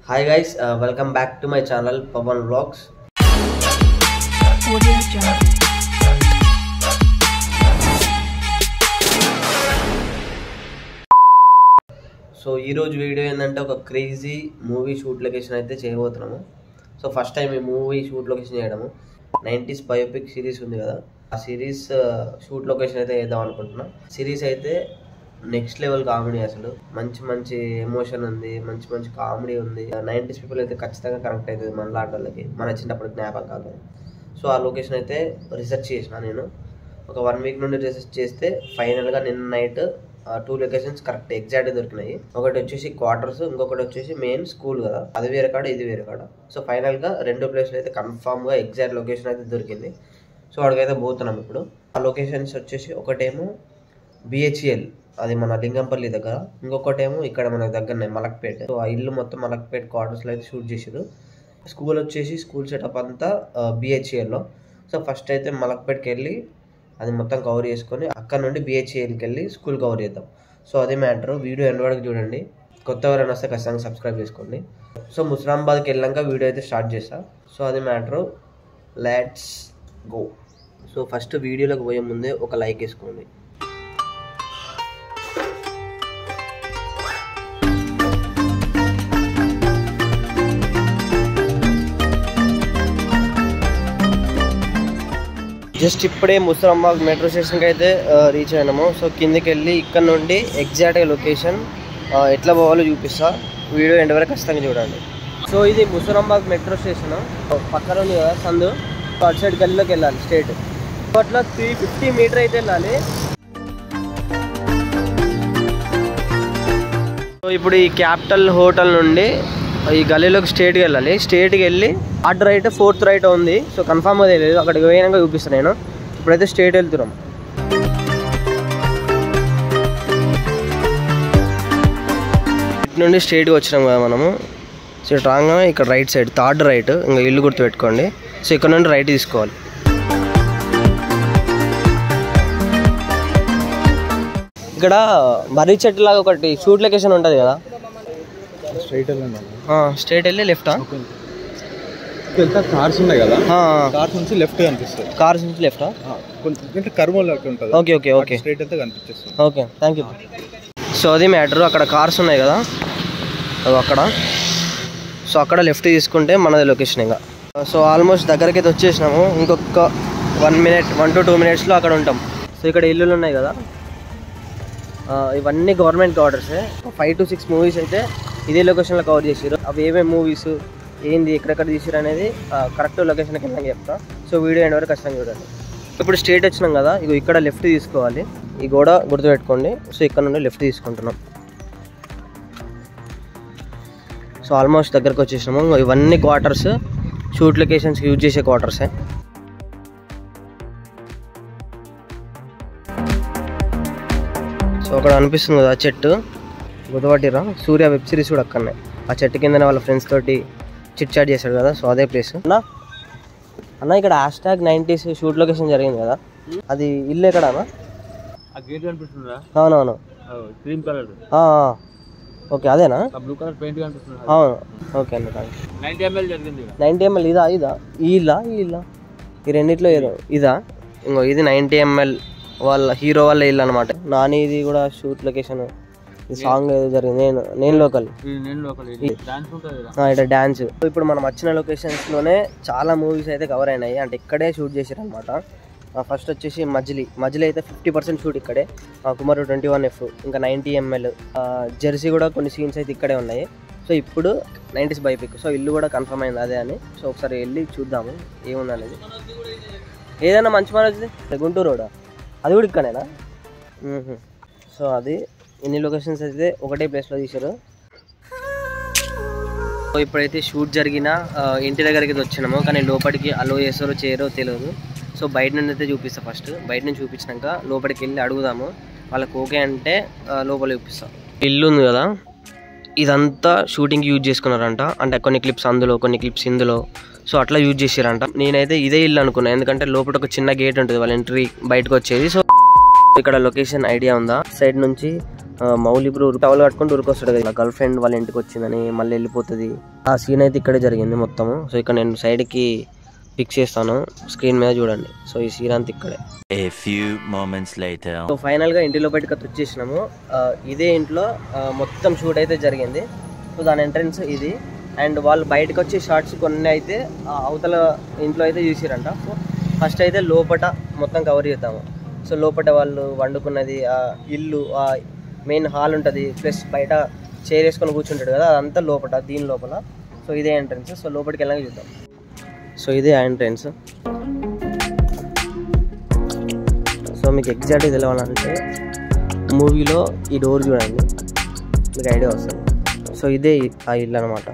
Hi guys welcome back to my channel Pawan vlogs Audio Jungle. So ఈరోజు video ఏంటంటే ఒక crazy movie shoot location అయితే చేయబోతున్నాము so first time ఈ movie shoot location చేయడము nineties biopic series ఉంది కదా ఆ సిరీస్ షూట్ లొకేషన్ అయితే వేద్దాం అనుకుంటున్నాం సిరీస్ అయితే నెక్స్ట్ లెవెల్ కామెడీ అసలు మంచి మంచి ఎమోషన్ ఉంది మంచి మంచి కామెడీ ఉంది నైంటీస్ పీపుల్ అయితే ఖచ్చితంగా కనెక్ట్ అవుతుంది మన లాంటి వాళ్ళకి మన చిన్నప్పటి జ్ఞాపకాలు సో ఆ లొకేషన్ అయితే రీసెర్చ్ చేసిన నేను ఒక వన్ వీక్ నుండి రీసెర్చ్ చేస్తే ఫైనల్గా నిన్న night two locations correct exact దొరికినాయి ఒకటి వచ్చేసి క్వార్టర్స్ ఇంకొకటి వచ్చేసి మెయిన్ స్కూల్ కదా అది వేరే కాడ ఇది వేరే కాడ సో ఫైనల్గా రెండు ప్లేస్లు అయితే కన్ఫామ్గా ఎగ్జాక్ట్ లొకేషన్ అయితే దొరికింది సో అక్కడికైతే పోతున్నాం ఇప్పుడు ఆ లొకేషన్స్ వచ్చేసి ఒకటేమో బిహెచ్ఎల్ అది మన లింగంపల్లి దగ్గర ఇంకొకటేమో ఇక్కడ మన దగ్గరనే మలక్పేట సో ఆ ఇల్లు మొత్తం మలక్పేట క్వార్టర్స్లో అయితే షూట్ చేసారు స్కూల్ వచ్చేసి స్కూల్ సెటప్ అంతా బిహెచ్ఏలో సో ఫస్ట్ అయితే మలక్పేటకి వెళ్ళి అది మొత్తం కవర్ చేసుకొని అక్కడ నుండి బిహెచ్ఏఎల్కి వెళ్ళి స్కూల్ కవర్ చేద్దాం సో అదే మ్యాటర్ వీడియో ఎండ్ వరకు చూడండి కొత్త ఎవరైనా వస్తే ఖచ్చితంగా సబ్స్క్రైబ్ చేసుకోండి సో ముస్లామాబాద్కి వెళ్ళాక వీడియో అయితే స్టార్ట్ చేస్తా సో అది matter let's go so first వీడియోలోకి పోయే ముందే ఒక లైక్ వేసుకోండి జస్ట్ ఇప్పుడే ముసరాంబాగ్ మెట్రో స్టేషన్కి అయితే రీచ్ అయినాము సో కిందకి వెళ్ళి ఇక్కడ నుండి ఎగ్జాక్ట్గా లొకేషన్ ఎట్లా పోవాలో చూపిస్తా వీడియో ఎండ్ వరకు ఖచ్చితంగా చూడండి సో ఇది ముసరాంబాగ్ మెట్రో స్టేషన్ పక్కన ఉంది కదా సందు సో అటు సైడ్ గల్లీలోకి వెళ్ళాలి స్ట్రేట్ అట్లా త్రీ ఫిఫ్టీ మీటర్ అయితే వెళ్ళాలి సో ఇప్పుడు ఈ క్యాపిటల్ హోటల్ నుండి ఈ గల్లీలోకి స్ట్రేట్కి వెళ్ళాలి స్ట్రేట్కి వెళ్ళి అటు రైట్ ఫోర్త్ రైట్ ఉంది సో కన్ఫామ్గా తెలియదు అక్కడికి పోయినాక చూపిస్తాను నేను ఇప్పుడైతే స్ట్రేట్ వెళ్తున్నాం ఇటు నుండి స్ట్రేట్గా వచ్చినాం కదా మనము సో ఇటు రాగానే ఇక్కడ రైట్ సైడ్ థర్డ్ రైట్ ఇంకా ఇల్లు గుర్తు పెట్టుకోండి సో ఇక్కడ నుండి రైట్ తీసుకోవాలి ఇక్కడ మర్రి చెట్టు లాగా ఒకటి షూట్ లొకేషన్ ఉంటుంది కదా స్ట్రైట్ వెళ్ళండి స్ట్రేట్ వెళ్ళి లెఫ్టా వెళ్తా కార్స్ ఉన్నాయి కదా కార్స్ నుంచి లెఫ్ట్ కనిపిస్తుంది కార్స్ నుంచి లెఫ్టా కొంచెం కర్మ లెక్క ఉంటుంది ఓకే ఓకే ఓకే స్ట్రైట్ అయితే కనిపించేస్తుంది ఓకే థ్యాంక్ యూ సో అది మ్యాటర్ అక్కడ కార్స్ ఉన్నాయి కదా అవి అక్కడ సో అక్కడ లెఫ్ట్ తీసుకుంటే మనది లొకేషన్ ఇంకా సో ఆల్మోస్ట్ దగ్గరికి అయితే వచ్చేసినాము ఇంకొక one minute one to two మినిట్స్లో అక్కడ ఉంటాం సో ఇక్కడ ఇల్లులు ఉన్నాయి కదా ఆ, ఇవన్నీ గవర్నమెంట్ క్వార్టర్సే ఫైవ్ టు సిక్స్ మూవీస్ అయితే ఇదే లొకేషన్లో కవర్ చేసారు అవి ఏమేమి మూవీస్ ఏంది ఎక్కడెక్కడ తీసారు అనేది కరెక్ట్ లొకేషన్కి వెళ్ళాక చెప్తా సో వీడియో ఎండ్ వరకు ఖచ్చితంగా చూడండి ఇప్పుడు స్ట్రేట్ వచ్చినాం కదా ఇగో ఇక్కడ లెఫ్ట్ తీసుకోవాలి ఈ గోడ గుర్తుపెట్టుకోండి సో ఇక్కడ నుండి లెఫ్ట్ తీసుకుంటున్నాం సో ఆల్మోస్ట్ దగ్గరకు వచ్చేసినాము ఇంగో ఇవన్నీ క్వార్టర్స్ షూట్ లొకేషన్స్కి యూజ్ చేసే క్వార్టర్సే సో అక్కడ అనిపిస్తుంది కదా ఆ చెట్టు గుర్తుపట్టిరా సూర్య వెబ్ సిరీస్ కూడా అక్కడనే ఆ చెట్టు కిందనే వాళ్ళ ఫ్రెండ్స్ తోటి చిట్ చాట్ చేశాడు కదా సో అదే ప్లేస్ అన్న అన్న ఇక్కడ hashtag nineties shoot location జరిగింది కదా అది ఇల్లు ఎక్కడ అన్న ఆ గేట్ కనిపిస్తుందా అవునవును క్రీమ్ కలర్ ఆ, ఆ. ఓకే అదేనా ఆ బ్లూ కలర్ పెయింట్ కనిపిస్తుంది అవును ఓకే అన్న థ్యాంక్ నైన్టీ ఎంఎల్ జరిగింది నైంటీ ఎంఎల్ ఇదా ఇదా ఈ ఇల్లా ఈ ఇల్లా ఈ రెండిట్లో ఏదో ఇదా ఇంకో ఇది నైంటీ ఎంఎల్ వాళ్ళ హీరో వాళ్ళ ఇల్లు అనమాట నాని ఇది కూడా షూట్ లొకేషన్ ఈ సాంగ్ ఏదో జరిగింది నేను నేను లోకల్ నేను లోకల్ డాన్స్ ఉంటుంది ఇక్కడ డ్యాన్స్ ఇప్పుడు మనం వచ్చిన లొకేషన్స్లోనే చాలా మూవీస్ అయితే కవర్ అయినాయి అంటే ఇక్కడే షూట్ చేశారు అనమాట ఫస్ట్ వచ్చేసి మజిలీ మజిలీ అయితే ఫిఫ్టీ పర్సెంట్ షూట్ ఇక్కడే ఆ, కుమారు ట్వంటీ వన్ ఎఫ్ ఇంకా నైంటీ ఎంఎల్ జెర్సీ కూడా కొన్ని సీన్స్ అయితే ఇక్కడే ఉన్నాయి సో ఇప్పుడు నైంటీస్ బైపిక్ సో ఇల్లు కూడా కన్ఫర్మ్ అయింది అదే అని సో ఒకసారి వెళ్ళి చూద్దాము ఏముంది అనేది ఏదైనా మంచి మన వచ్చింది గుంటూరు రోడ్ అది కూడా ఇక్కడేనా మ్మ్హ. సో అది ఎన్ని లొకేషన్స్ అయితే ఒకటే ప్లేస్లో తీశారు సో ఇప్పుడైతే షూట్ జరిగిన ఆ, ఇంటి దగ్గరికి అయితే వచ్చినాము కానీ లోపలికి అలో చేస్తారో చేయరో తెలియదు సో బయట నుండి అయితే చూపిస్తా ఫస్ట్ బయట నుంచి చూపించినాక లోపలికి వెళ్ళి అడుగుదాము వాళ్ళకి ఓకే అంటే ఆ, లోపల చూపిస్తాం ఇల్లు ఉంది కదా ఇదంతా షూటింగ్కి యూజ్ చేసుకున్నారంట అంటే కొన్ని క్లిప్స్ అందులో కొన్ని క్లిప్స్ ఇందులో సో అట్లా యూజ్ చేసారంట నేనైతే ఇదే ఇల్లు అనుకున్నా ఎందుకంటే లోపల ఒక చిన్న గేట్ ఉంటుంది వాళ్ళ ఎంట్రీ బయటకు వచ్చేది సో ఇక్కడ లొకేషన్ ఐడియా ఉందా సైడ్ నుంచి ఆ, మౌలి బ్రో టవల్ కట్టుకుంటూ ఉరికొస్తాడు కదా గర్ల్ ఫ్రెండ్ వాళ్ళ ఇంటికి వచ్చిందని మళ్ళీ వెళ్ళిపోతుంది ఆ సీన్ అయితే ఇక్కడే జరిగింది మొత్తము సో ఇక్కడ నేను సైడ్కి ఫిక్స్ చేస్తాను స్క్రీన్ మీద చూడండి సో ఈ సీన్ అంతా ఇక్కడే A few moments later. So ఫైనల్గా ఇంటిలో బయటకు వచ్చేసినాము ఆ, ఇదే ఇంట్లో ఆ, మొత్తం షూట్ అయితే జరిగింది సో దాని ఎంట్రన్స్ ఇది అండ్ వాళ్ళు బయటకు వచ్చే షార్ట్స్ కొన్ని అయితే ఆ, అవతల ఇంట్లో అయితే చూసిరంట సో ఫస్ట్ అయితే లోపట మొత్తం కవర్ చేద్దాము సో లోపట వాళ్ళు వండుకున్నది ఆ ఇల్లు ఆ మెయిన్ హాల్ ఉంటుంది ప్లస్ బయట చైర్ వేసుకొని కూర్చుంటాడు కదా అదంతా లోపట దీని లోపల సో ఇదే ఎంట్రన్స్ సో లోపలికి వెళ్ళాక చూద్దాం సో ఇదే ఎంట్రన్స్ సో మీకు ఎగ్జాక్ట్గా తెలవాలంటే మూవీలో ఈ డోర్ చూడండి మీకు ఐడియా వస్తుంది సో ఇదే ఆ ఇల్లు అనమాట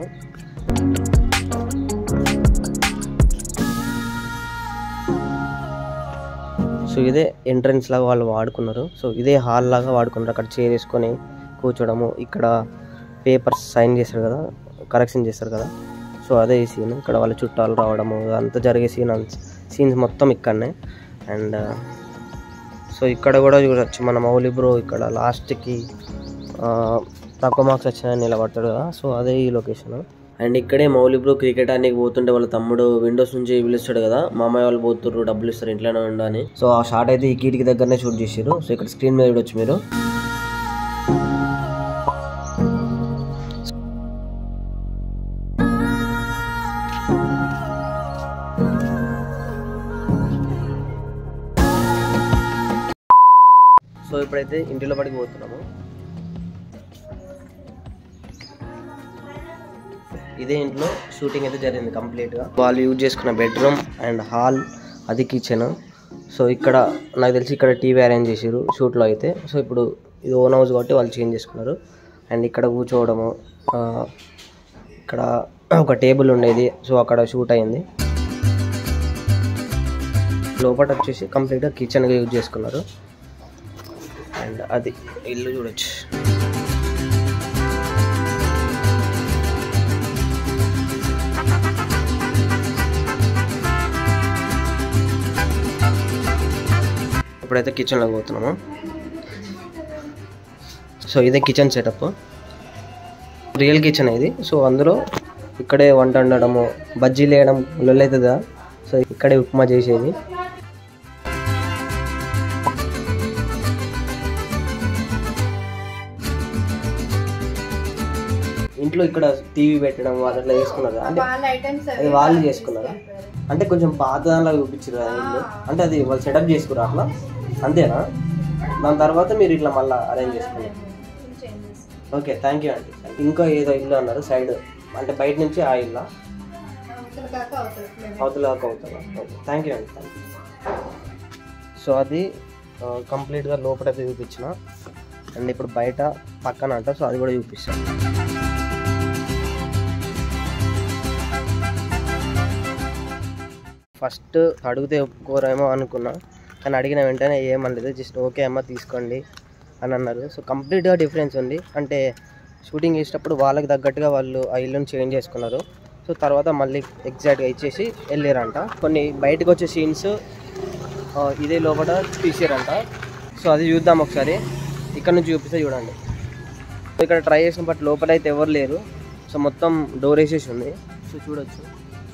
సో ఇదే ఎంట్రన్స్ లాగా వాళ్ళు వాడుకున్నారు సో ఇదే హాల్ లాగా వాడుకున్నారు అక్కడ చైర్ వేసుకొని కూర్చోవడము ఇక్కడ పేపర్స్ సైన్ చేస్తారు కదా కరెక్షన్ చేస్తారు కదా సో అదే ఈ సీన్ ఇక్కడ వాళ్ళ చుట్టాలు రావడము అంతా జరిగే సీన్ సీన్స్ మొత్తం ఇక్కడనే అండ్ సో ఇక్కడ కూడా చూడొచ్చు మన మౌలి బ్రో ఇక్కడ లాస్ట్కి తక్కువ మార్క్స్ వచ్చినాయని నిలబడతాడు కదా సో అదే ఈ లొకేషన్ అండ్ ఇక్కడే మౌలి బ్రో క్రికెట్ ఆడడానికి పోతుంటే వాళ్ళ తమ్ముడు విండోస్ నుంచి పిలుస్తాడు కదా మా అమ్మాయి వాళ్ళు పోతుర్రు డబ్బులు ఇస్తారు ఇంట్లోనే ఉండు అని సో ఆ షాట్ అయితే ఈ కీటికి దగ్గరనే షూట్ చేసారు సో ఇక్కడ స్క్రీన్ మీద చూడొచ్చు మీరు సో ఇప్పుడైతే ఇంటిలో పడికి పోతున్నాము ఇదే ఇంట్లో షూటింగ్ అయితే జరిగింది కంప్లీట్గా వాళ్ళు యూజ్ చేసుకున్న బెడ్రూమ్ అండ్ హాల్ అది కిచెన్ సో ఇక్కడ నాకు తెలిసి ఇక్కడ టీవీ అరేంజ్ చేసారు షూట్లో అయితే సో ఇప్పుడు ఇది ఓన్ హౌస్ కాబట్టి వాళ్ళు చేంజ్ చేసుకున్నారు అండ్ ఇక్కడ కూర్చోవడము ఆ, ఇక్కడ ఒక టేబుల్ ఉండేది సో అక్కడ షూట్ అయింది లోపల వచ్చేసి కంప్లీట్గా కిచెన్గా యూజ్ చేసుకున్నారు అండ్ అది ఇల్లు చూడొచ్చు ఇప్పుడైతే కిచెన్లోకి పోతున్నాము సో ఇదే కిచెన్ సెటప్ రియల్ కిచెన్ ఇది సో అందులో ఇక్కడే వంట వండడము బజ్జీలు వేయడం లొల్లవుతుందా సో ఇక్కడే ఉప్మా చేసేది ఇంట్లో ఇక్కడ టీవీ పెట్టడం వాళ్ళు అట్లా చేసుకున్నారు అంటే వాళ్ళ ఐటమ్స్ అది వాళ్ళు చేసుకున్నారా అంటే కొంచెం పాత దానిలా చూపించారు కదా ఇల్లు అంటే అది వాళ్ళు సెటప్ చేసుకున్నారు అట్లా అంతేనా దాని తర్వాత మీరు ఇట్లా మళ్ళీ అరేంజ్ చేసుకున్నారు చేంజెస్ ఓకే థ్యాంక్ యూ అండి ఇంకా ఏదో ఇల్లు అన్నారు సైడ్ అంటే బయట నుంచి ఆ ఇల్లు అవతల కాక అవతల అవతల దాకా అవుతుందా ఓకే థ్యాంక్ యూ అండి థ్యాంక్ యూ సో అది కంప్లీట్గా లోపలైతే చూపించిన అండ్ ఇప్పుడు బయట పక్కన అంట సో అది కూడా చూపిస్తాను ఫస్ట్ అడిగితే ఒప్పుకోరేమో అనుకున్నా కానీ అడిగిన వెంటనే ఏమనలేదు జస్ట్ ఓకే అమ్మ తీసుకోండి అని అన్నారు సో కంప్లీట్గా డిఫరెన్స్ ఉంది అంటే షూటింగ్ చేసేటప్పుడు వాళ్ళకి తగ్గట్టుగా వాళ్ళు ఆ ఇల్లుని చేంజ్ చేసుకున్నారు సో తర్వాత మళ్ళీ ఎగ్జాక్ట్గా ఇచ్చేసి వెళ్ళారంట కొన్ని బయటకు వచ్చే సీన్స్ ఇదే లోపల తీసారంట సో అది చూద్దాం ఒకసారి ఇక్కడ నుంచి చూపిస్తే చూడండి సో ఇక్కడ ట్రై చేసిన బట్ లోపల అయితే ఎవరు లేరు సో మొత్తం డోర్ వేసేసి ఉంది సో చూడొచ్చు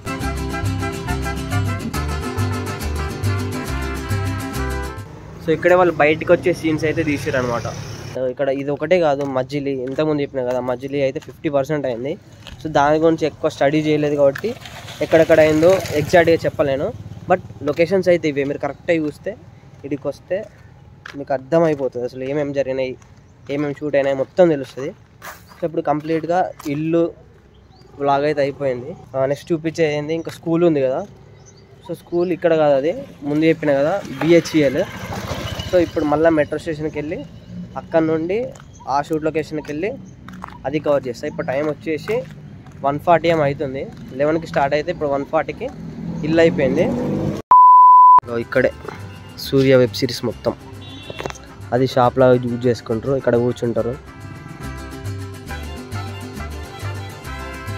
సో ఇక్కడే వాళ్ళు బయటకు వచ్చే సీన్స్ అయితే తీసారు అనమాట ఇక్కడ ఇది ఒకటే కాదు మజ్జిలి ఇంతకుముందు చెప్పిన కదా మజ్జిలి అయితే ఫిఫ్టీ పర్సెంట్ అయింది సో దాని గురించి ఎక్కువ స్టడీ చేయలేదు కాబట్టి ఎక్కడెక్కడ అయిందో ఎగ్జాక్ట్గా చెప్పలేను బట్ లొకేషన్స్ అయితే ఇవే మీరు కరెక్ట్గా చూస్తే ఇడికి వస్తే మీకు అర్థమైపోతుంది అసలు ఏమేమి జరిగినాయి ఏమేమి షూట్ అయినాయి మొత్తం తెలుస్తుంది సో ఇప్పుడు కంప్లీట్గా ఇల్లు వ్లాగ్ అయితే అయిపోయింది నెక్స్ట్ చూపించేది ఇంకా స్కూల్ ఉంది కదా సో స్కూల్ ఇక్కడ కాదు అది ముందు చెప్పిన కదా బిహెచ్ఈఎల్ సో ఇప్పుడు మళ్ళీ మెట్రో స్టేషన్కి వెళ్ళి అక్కడ నుండి ఆ షూట్ లొకేషన్కి వెళ్ళి అది కవర్ చేస్తా ఇప్పుడు టైం వచ్చేసి వన్ ఫార్టీ ఏం అవుతుంది లెవెన్కి స్టార్ట్ అయితే ఇప్పుడు వన్ ఫార్టీకి ఇల్లు అయిపోయింది ఇగో ఇక్కడే సూర్య వెబ్ సిరీస్ మొత్తం అది షాప్లో యూజ్ చేసుకుంటారు ఇక్కడ కూర్చుంటారు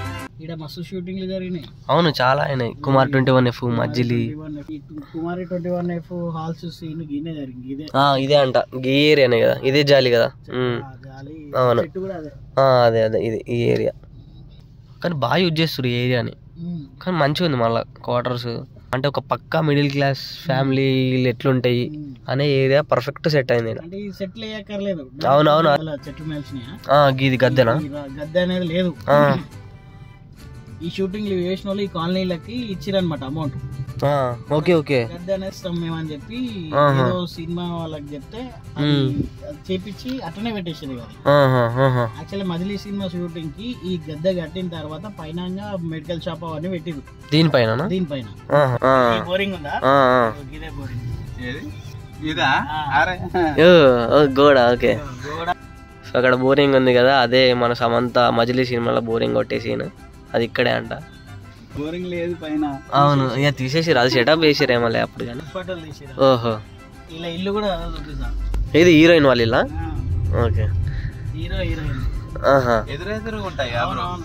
ఇక్కడ మస్తు షూటింగ్లు జరిగినాయి అవును చాలా అయినాయి Kumar twenty one F Majili 21F, ఈ Kumari twenty one F halls scene గినే జరిగింది ఇదే ఆ, ఇదే అంట ఈ ఏరియానే కదా ఇదే జాలి కదా ఉమ్. ఆ గాలి అవును చెట్టు కూడా అదే ఆ, అదే అదే ఇది ఈ ఏరియా కానీ బాగా యూజ్ చేస్తారు ఈ ఏరియాని ఉమ్. కానీ మంచిగా ఉంది మళ్ళీ క్వార్టర్స్ అంటే ఒక పక్కా మిడిల్ క్లాస్ ఫ్యామిలీ ఎట్లుంటాయి అనే ఏరియా పర్ఫెక్ట్ సెట్ అయింది ఈడ. అంటే ఈ సెట్లు వేయక్కర్లేదు అవును, అవును. అలా చెట్లు మేల్చినాయా ఆ, గీది గద్దెనా ఈ ర- గద్దె అనేది లేదు ఆ, ఈ షూటింగ్లు చేసిన వాళ్ళు ఈ కాలనీలకి ఇచ్చిరనమాట అమౌంట్ ఆ, ఓకే ఓకే గద్దె అనేది ఇస్తాం మేమని చెప్పి ఆహా. ఏదో సినిమా వాళ్ళకి చెప్తే అది ఉమ్. అది చేపించి అట్టనే పెట్టేసేది కదా ఆహా, ఆహా. యాక్చువల్లీ మజిలీ సినిమా షూటింగ్ కి ఈ గద్దె కట్టిన తర్వాత పైన మెడికల్ షాప్ అవన్నీ పెట్టిరు దీనిపైన దీనిపైన ఆహా, ఆ, ఈ బోరింగ్ ఉందా ఆ, ఆ. ఇదే బోరింగ్ ఏది ఇదా ఆ. అరే ఓ, ఓ, గోడ ఓకే గోడ సో అక్కడ బోరింగ్ ఉంది కదా అదే మన సమంత మజిలీ సినిమాలో బోరింగ్ కొట్టే సీన్ అది ఇక్కడే అంట బోరింగ్ లేదు పైన అవును ఇక తీసేసి అది సెటప్ వేసిరేమో అప్పుడు కానీ ఫోటోలు తీసిరు ఓహో ఇలా ఇల్లు కూడా చూపిస్తా ఇది హీరోయిన్ వాళ్ళ ఇల్లా ఓకే హీరో హీరోయిన్ ఆహా ఎదురెదురుగా ఉంటాయి అవునవును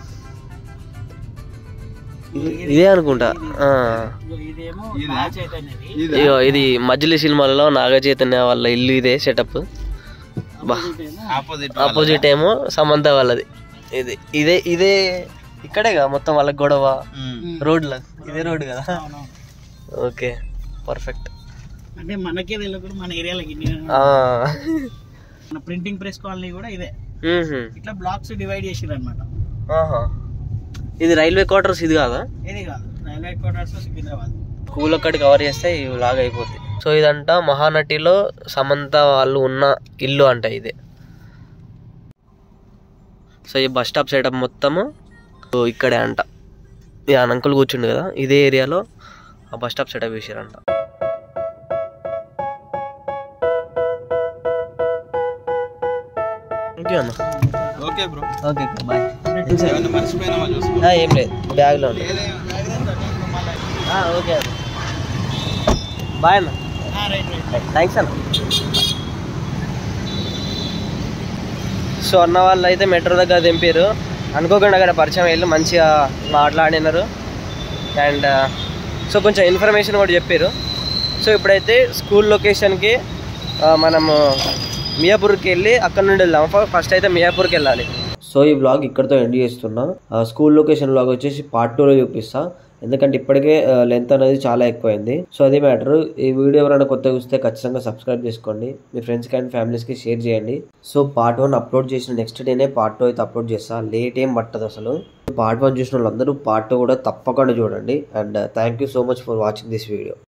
ఇది- ఇదే అనుకుంటా ఆ. ఇదిగో ఇదేమో బాగా చైతన్యది ఇగో ఇది మజిలీ సినిమాలలో నాగ చైతన్య వాళ్ళ ఇల్లు ఇదే సెటప్ బా ఇదేమో ఆపోజిట్ ఆపోజిట్ ఏమో సమంత వాళ్ళది ఇది ఇదే ఇదే ఇక్కడేగా మొత్తం వాళ్ళకి గొడవ రోడ్ల ఇదే రోడ్ కదా అవునవును. ఓకే పర్ఫెక్ట్ అంటే మనకే తెలియకుండా మన ఏరియాలకి మన ప్రింటింగ్ ప్రెస్ కాలనీ కూడా ఇదే ఇట్లా బ్లాక్స్ డివైడ్ చేసిరు అనమాట ఇది రైల్వే క్వార్టర్స్ ఇది కాదా ఇది కాదు రైల్వే క్వార్టర్స్ సికింద్రాబాద్ స్కూల్ ఒక్కటి కవర్ చేస్తే ఇవి లాగా అయిపోద్ది సో ఇదంట మహానటిలో సమంత వాళ్ళు ఉన్న ఇల్లు అంట ఇది సో ఈ బస్ స్టాప్ సెటప్ మొత్తము సో ఇక్కడే అంట ఈ అంకుల్ కూర్చుండు కదా ఇదే ఏరియాలో ఆ బస్ స్టాప్ సెటప్ చేసారంట ఓకే అన్న ఓకే బ్రో ఓకే బాయ్ ఏమన్నా మర్చిపోయినామా చూసుకో ఏం లేదు బ్యాగ్లో ఉంది ఆ, ఓకే అన్న బాయ్ అన్న రైట్ రైట్ థ్యాంక్స్ అన్న సో అన్న వాళ్ళు అయితే మెట్రో దగ్గర దింపారు అనుకోకుండా అక్కడ పరిచయం వెళ్ళి మంచిగా మాట్లాడినారు అండ్ సో కొంచెం ఇన్ఫర్మేషన్ కూడా చెప్పారు సో ఇప్పుడైతే స్కూల్ లొకేషన్కి మనము మియాపూర్కి వెళ్ళి అక్కడ నుండి వెళ్దాం ఫస్ట్ అయితే మియాపూర్కి వెళ్ళాలి సో ఈ వ్లాగ్ ఇక్కడితో ఎండ్ చేస్తున్నా స్కూల్ లొకేషన్ వ్లాగ్ వచ్చేసి పార్ట్ టూలో చూపిస్తా ఎందుకంటే ఇప్పటికే లెంత్ అనేది చాలా ఎక్కువైంది సో అది మ్యాటర్ ఈ వీడియో ఎవరైనా కొత్తగా చూస్తే ఖచ్చితంగా సబ్స్క్రైబ్ చేసుకోండి మీ ఫ్రెండ్స్కి అండ్ ఫ్యామిలీస్కి షేర్ చేయండి సో పార్ట్ వన్ అప్లోడ్ చేసిన నెక్స్ట్ డేనే పార్ట్ టూ అయితే అప్లోడ్ చేస్తా లేట్ ఏం పట్టదు అసలు పార్ట్ వన్ చూసిన వాళ్ళందరూ పార్ట్ టూ కూడా తప్పకుండా చూడండి and thank you so much for watching this video